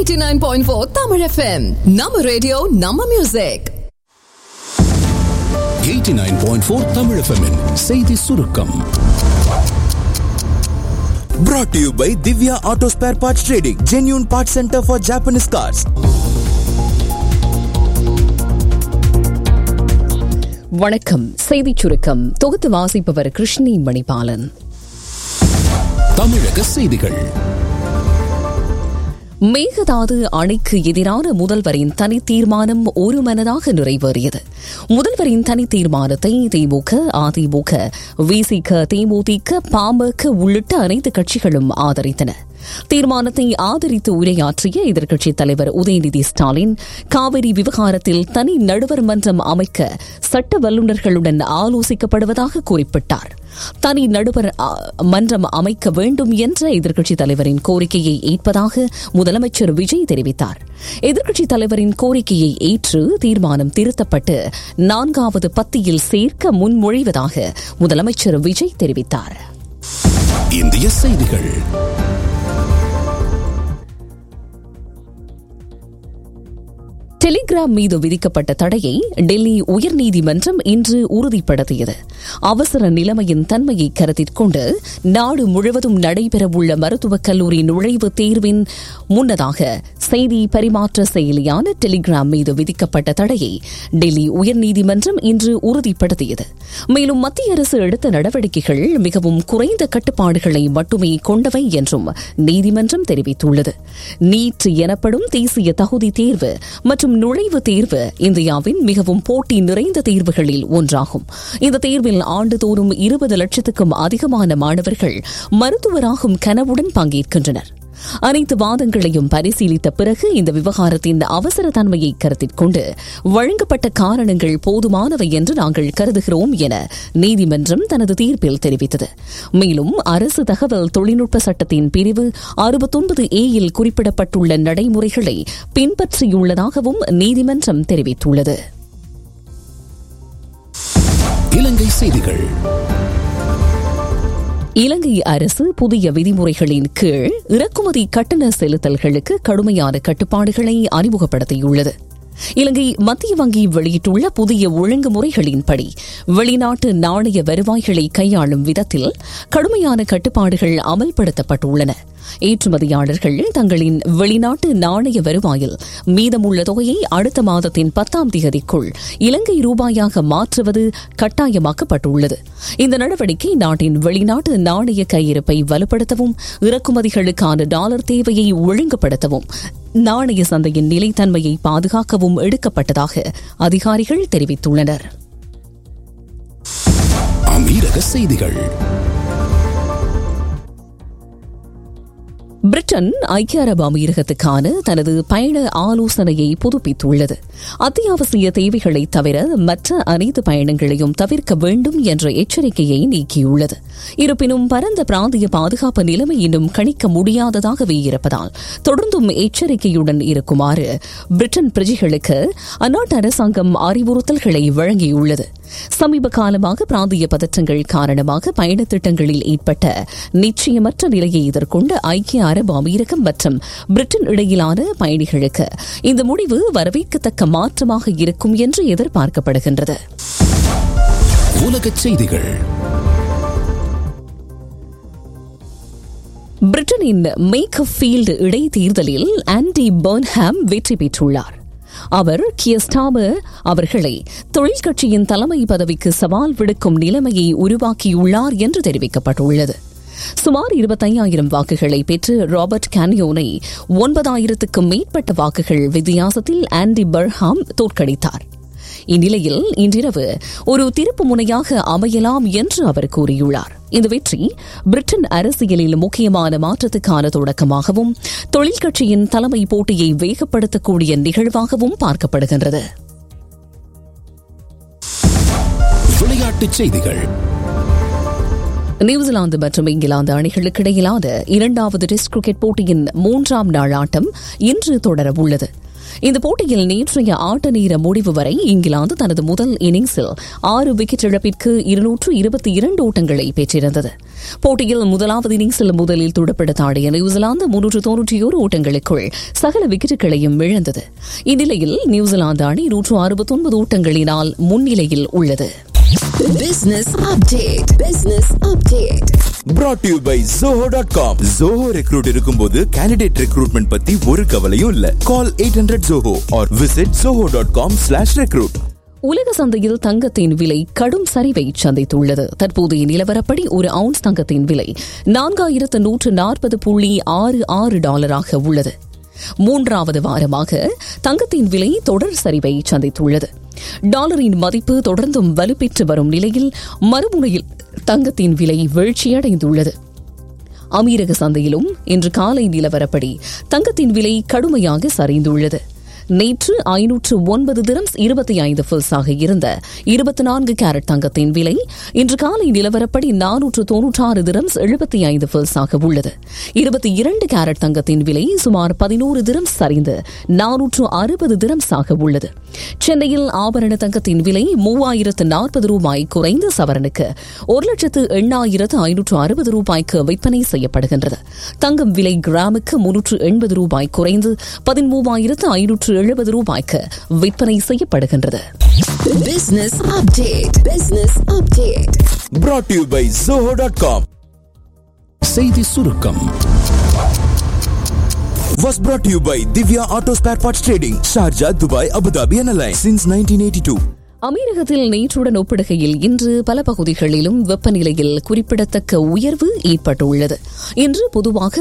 89.4 Tamil FM நம்ம radio நம்ம music 89.4 Tamil FM -இன் செய்தி சுருக்கம் Brought to you by Divya Auto Spare Parts Trading, genuine parts center for Japanese cars. வணக்கம் செய்திச் சுருக்கம் தொகுத்து வாசிப்பவர் கிருஷ்ணி மணிபாலன் தமிழக செய்திகள் மேகதாது அணைக்கு எதிரான முதல்வரின் தனி தீர்மானம் ஒருமனதாக நிறைவேறியது முதல்வரின் தனி தீர்மானத்தை திமுக அதிமுக விசிக தேமுதிக பாமக உள்ளிட்ட அனைத்து கட்சிகளும் ஆதரித்தன தீர்மானத்தை ஆதரித்து உரையாற்றிய எதிர்க்கட்சித் தலைவர் உதயநிதி ஸ்டாலின் காவிரி விவகாரத்தில் தனி நடுவர் மன்றம் அமைக்க சட்ட வல்லுநர்களுடன் ஆலோசிக்கப்படுவதாக குறிப்பிட்டார் தனி நடுவர் அ, மன்றம் அமைக்க வேண்டும் என்ற எதிர்க்கட்சித் தலைவரின் கோரிக்கையை ஏற்பதாக முதலமைச்சர் விஜய் தெரிவித்தார் எதிர்க்கட்சித் தலைவரின் கோரிக்கையை ஏற்று தீர்மானம் திருத்தப்பட்டு நான்காவது பத்தியில் சேர்க்க முன்மொழிவதாக முதலமைச்சர் விஜய் தெரிவித்தார் இந்திய செய்திகள் டெலிகிராம் மீது விதிக்கப்பட்ட தடையை டெல்லி உயர்நீதிமன்றம் இன்று உறுதிப்படுத்தியது அவசர நிலைமையின் தன்மையை கருத்தில் கொண்டு நாடு முழுவதும் நடைபெறவுள்ள மருத்துவக் கல்லூரி நுழைவுத் தேர்வின் முன்னதாக செய்தி பரிமாற்ற செயலியான டெலிகிராம் மீது விதிக்கப்பட்ட தடையை டெல்லி உயர்நீதிமன்றம் இன்று உறுதிப்படுத்தியது மேலும் மத்திய அரசு எடுத்த நடவடிக்கைகள் மிகவும் குறைந்த கட்டுப்பாடுகளை மட்டுமே கொண்டவை என்றும் நீதிமன்றம் தெரிவித்துள்ளது நீட் எனப்படும் தேசிய தகுதி தேர்வு மற்றும் நுழைவுத் தேர்வு இந்தியாவின் மிகவும் போட்டி நிறைந்த தேர்வுகளில் ஒன்றாகும் இந்த தேர்வில் ஆண்டுதோறும் இருபது லட்சத்துக்கும் அதிகமான மாணவர்கள் மருத்துவராகும் கனவுடன் பங்கேற்கின்றனர் அனைத்து வாதங்களையும் பரிசீலித்த பிறகு இந்த விவகாரத்தின் அவசர தன்மையை கருத்தில் கொண்டு வழங்கப்பட்ட காரணங்கள் போதுமானவை என்று நாங்கள் கருதுகிறோம் என நீதிமன்றம் தனது தீர்ப்பில் தெரிவித்தது மேலும் அரசு தகவல் தொழில்நுட்ப சட்டத்தின் பிரிவு அறுபத்தொன்பது ஏயில் குறிப்பிடப்பட்டுள்ள நடைமுறைகளை பின்பற்றியுள்ளதாகவும் நீதிமன்றம் தெரிவித்துள்ளது இலங்கை செய்திகள் இலங்கை அரசு புதிய விதிமுறைகளின் கீழ் இறக்குமதி கட்டண செலுத்தல்களுக்கு கடுமையான கட்டுப்பாடுகளை அறிமுகப்படுத்தியுள்ளது இலங்கை மத்திய வங்கி வெளியிட்டுள்ள புதிய ஒழுங்குமுறைகளின்படி வெளிநாட்டு நாணய வருவாய்களை கையாளும் விதத்தில் கடுமையான கட்டுப்பாடுகள் அமல்படுத்தப்பட்டுள்ளன ஏற்றுமதியாளர்கள் தங்களின் வெளிநாட்டு நாணய வருவாயில் மீதமுள்ள தொகையை அடுத்த மாதத்தின் பத்தாம் தேதிக்குள் இலங்கை ரூபாயாக மாற்றுவது கட்டாயமாக்கப்பட்டுள்ளது இந்த நடவடிக்கை நாட்டின் வெளிநாட்டு நாணய கையிருப்பை வலுப்படுத்தவும் இறக்குமதிகளுக்கான டாலர் தேவையை ஒழுங்குபடுத்தவும் நாணய சந்தையின் நிலைத்தன்மையை பாதுகாக்கவும் எடுக்கப்பட்டதாக அதிகாரிகள் தெரிவித்துள்ளனர் அமீரக செய்திகள் பிரிட்டன் ஐக்கிய அரபு அமீரகத்துக்கான தனது பயண ஆலோசனையை புதுப்பித்துள்ளது அத்தியாவசிய தேவைகளை தவிர மற்ற அனைத்து பயணங்களையும் தவிர்க்க வேண்டும் என்ற எச்சரிக்கையை நீக்கியுள்ளது இருப்பினும் பரந்த பிராந்திய பாதுகாப்பு நிலைமை இன்னும் கணிக்க முடியாததாகவே இருப்பதால் தொடர்ந்தும் எச்சரிக்கையுடன் இருக்குமாறு பிரிட்டன் பிரஜைகளுக்கு அந்நாட்டு அரசாங்கம் அறிவுறுத்தல்களை வழங்கியுள்ளது சமீப காலமாக பிராந்திய பதற்றங்கள் காரணமாக பயணத் திட்டங்களில் ஏற்பட்ட நிச்சயமற்ற நிலையை எதிர்கொண்ட ஐக்கிய அரபு அமீரகம் மற்றும் பிரிட்டன் இடையிலான பயணிகளுக்கு இந்த முடிவு வரவேற்கத்தக்க மாற்றமாக இருக்கும் என்று எதிர்பார்க்கப்படுகின்றது உலகச் செய்திகள் பிரிட்டனின் மேக் ஃபீல்டு இடைத்தேர்தலில் ஆண்டி பர்ன்ஹாம் வெற்றி பெற்றுள்ளார் அவர் கியஸ்டாமர் அவர்களை தொழில் கட்சியின் தலைமை பதவிக்கு சவால் விடுக்கும் நிலைமையை உருவாக்கியுள்ளார் என்று தெரிவிக்கப்பட்டுள்ளது சுமார் இருபத்தையாயிரம் வாக்குகளை பெற்று ராபர்ட் கேனியோனை ஒன்பதாயிரத்துக்கும் மேற்பட்ட வாக்குகள் வித்தியாசத்தில் ஆண்டி பர்ஹாம் தோற்கடித்தார் இந்நிலையில் இன்றிரவு ஒரு திருப்பு முனையாக அமையலாம் என்று அவர் கூறியுள்ளார் இந்த வெற்றி பிரிட்டன் அரசியலில் முக்கியமான மாற்றத்துக்கான தொடக்கமாகவும் தொழில் கட்சியின் தலைமை போட்டியை வேகப்படுத்தக்கூடிய நிகழ்வாகவும் பார்க்கப்படுகின்றது விளையாட்டுச் செய்திகள் நியூசிலாந்து மற்றும் இங்கிலாந்து அணிகளுக்கு இடையிலான இரண்டாவது டெஸ்ட் கிரிக்கெட் போட்டியின் மூன்றாம் நாள் ஆட்டம் இன்று தொடரவுள்ளது இந்த போட்டியில் நேற்றைய ஆட்ட நேர முடிவு வரை இங்கிலாந்து தனது முதல் இன்னிங்ஸில் ஆறு விக்கெட் இழப்பிற்கு இருநூற்று இருபத்தி இரண்டு ஓட்டங்களை பெற்றிருந்தது போட்டியில் முதலாவது இன்னிங்ஸில் முதலில் துடுப்படுத்தாடிய நியூசிலாந்து முன்னூற்று தொன்னூற்றி ஒரு ஓட்டங்களுக்குள் சகல விக்கெட்டுகளையும் இழந்தது இந்நிலையில் நியூசிலாந்து அணி நூற்று அறுபத்தொன்பது ஓட்டங்களினால் முன்னிலையில் உள்ளது Business update. Business update. brought to you by zoho.com zoho recruit இருக்கும்போது candidate recruitment பத்தி ஒரு கவலையும் இல்ல call 800 zoho or visit zoho.com slash recruit உலக சந்தையில் தங்கத்தின் விலை கடும் சரிவை சந்தித்துள்ளது தற்போதைய நிலவரப்படி ஒரு அவுன்ஸ் தங்கத்தின் விலை நான்காயிரத்து நூற்று நாற்பது புள்ளி ஆறு ஆறு டாலராக உள்ளது மூன்றாவது வாரமாக தங்கத்தின் விலை தொடர் சரிவை சந்தித்துள்ளது டாலரின் மதிப்பு தொடர்ந்தும் வலுப்பெற்று வரும் நிலையில் மறுமுனையில் தங்கத்தின் விலை வீழ்ச்சியடைந்துள்ளது அமீரக சந்தையிலும் இன்று காலை நிலவரப்படி தங்கத்தின் விலை கடுமையாக சரிந்துள்ளது நேற்று ஐநூற்று ஒன்பது திரம்ஸ் இருபத்தி ஐந்து ஃபில்ஸாக இருந்த இருபத்தி நான்கு கேரட் தங்கத்தின் விலை இன்று காலை நிலவரப்படி நானூற்று தொன்னூற்றாறு திரம்ஸ் எழுபத்தி ஐந்து ஃபில்ஸாக உள்ளது இருபத்தி இரண்டு கேரட் தங்கத்தின் விலை சுமார் பதினோரு திரம்ஸ் சரிந்து நானூற்று அறுபது திரம்ஸாக உள்ளது சென்னையில் ஆபரண தங்கத்தின் விலை மூவாயிரத்து நாற்பது ரூபாய் குறைந்த சவரனுக்கு ஒரு லட்சத்து எண்ணாயிரத்து ஐநூற்று அறுபது ரூபாய்க்கு விற்பனை செய்யப்படுகின்றது தங்கம் விலை கிராமுக்கு முன்னூற்று எண்பது ரூபாய் குறைந்து பதிமூவாயிரத்து ஐநூற்று எழுபது ரூபாய்க்கு விற்பனை செய்யப்படுகின்றது Business update. Business update. brought to you by zoho.com செய்தி சுருக்கம் was brought to you by Divya Auto Spare Parts Trading Sharjah Dubai Abu Dhabi and Alliance since 1982 அமீரகத்தில் நேற்றுடன் ஒப்பிடுகையில் இன்று பல பகுதிகளிலும் வெப்பநிலையில் குறிப்பிடத்தக்க உயர்வு ஏற்பட்டுள்ளது இன்று பொதுவாக